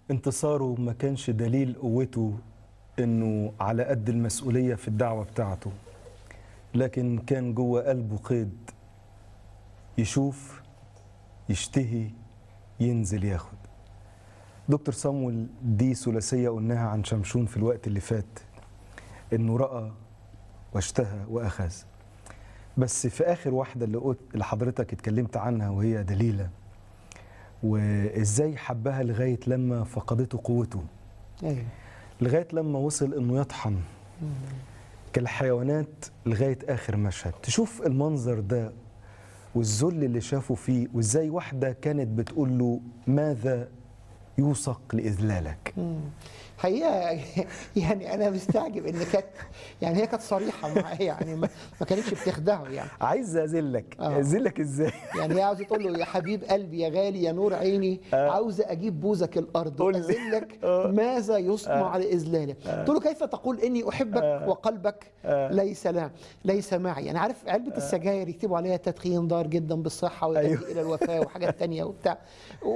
انتصاره ما كانش دليل قوته انه على قد المسؤوليه في الدعوه بتاعته لكن كان جوه قلبه قيد يشوف يشتهي ينزل ياخد دكتور صامويل دي ثلاثيه قلناها عن شمشون في الوقت اللي فات انه راى واشتهى واخذ بس في اخر واحده اللي قلت اللي حضرتك اتكلمت عنها وهي دليله وازاي حبها لغايه لما فقدته قوته ايوه لغايه لما وصل انه يطحن كالحيوانات لغايه اخر مشهد تشوف المنظر ده والذل اللي شافه فيه وازاي واحده كانت بتقول له ماذا يوثق لاذلالك حقيقه يعني انا مستعجب ان كانت يعني هي كانت صريحه معاه يعني ما, ما كانتش بتخدعه يعني عايز اذلك آه. اذلك ازاي يعني هي عاوزه تقول له يا حبيب قلبي يا غالي يا نور عيني آه. عاوزه اجيب بوزك الارض قول لي. واذلك آه. ماذا يصنع لاذلالك قلت له كيف تقول اني احبك وقلبك آه. ليس لا ليس معي يعني عارف علبه السجاير يكتبوا عليها تدخين ضار جدا بالصحه ويؤدي أيوه. الى الوفاه وحاجات تانية وبتاع